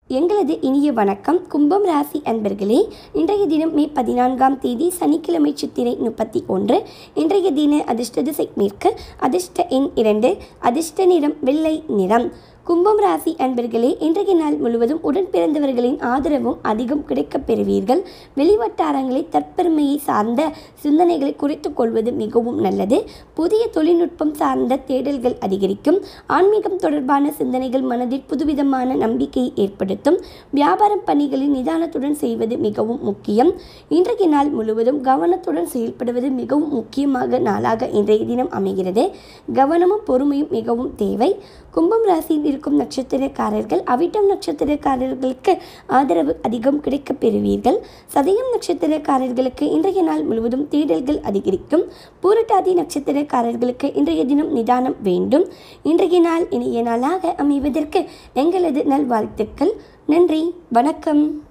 எங்களது இனிய வணக்கம் கும்பம் ராசி அன்பர்களே இன்றைய தினம் மே பதினான்காம் தேதி சனிக்கிழமை சித்திரை முப்பத்தி ஒன்று இன்றைய தின அதிர்ஷ்ட திசை மேற்கு அதிர்ஷ்ட எண் இரண்டு அதிர்ஷ்ட நிறம் வெள்ளை நிறம் கும்பம் ராசி அன்பர்களே இன்றைய நாள் முழுவதும் உடன் பிறந்தவர்களின் ஆதரவும் அதிகம் கிடைக்கப் பெறுவீர்கள் வெளிவட்டாரங்களை தற்பெருமையை சார்ந்த சிந்தனைகளை குறைத்துக் கொள்வது மிகவும் நல்லது புதிய தொழில்நுட்பம் சார்ந்த தேடல்கள் அதிகரிக்கும் ஆன்மீகம் தொடர்பான சிந்தனைகள் மனதில் புதுவிதமான நம்பிக்கையை ஏற்படுத்தும் வியாபாரம் பணிகளில் நிதானத்துடன் செய்வது மிகவும் முக்கியம் இன்றைய நாள் முழுவதும் கவனத்துடன் செயல்படுவது மிகவும் முக்கியமாக நாளாக இன்றைய தினம் அமைகிறது கவனமும் பொறுமையும் மிகவும் தேவை கும்பம் ராசியில் இருக்கும் நட்சத்திரக்காரர்கள் அவிட்டம் நட்சத்திரக்காரர்களுக்கு ஆதரவு அதிகம் கிடைக்கப் பெறுவீர்கள் சதயம் நட்சத்திரக்காரர்களுக்கு இன்றைய நாள் முழுவதும் தேடல்கள் அதிகரிக்கும் பூரட்டாதி நட்சத்திரக்காரர்களுக்கு இன்றைய தினம் நிதானம் வேண்டும் இன்றைய நாள் இனிய நாளாக அமைவதற்கு எங்களது நல்வாழ்த்துக்கள் நன்றி வணக்கம்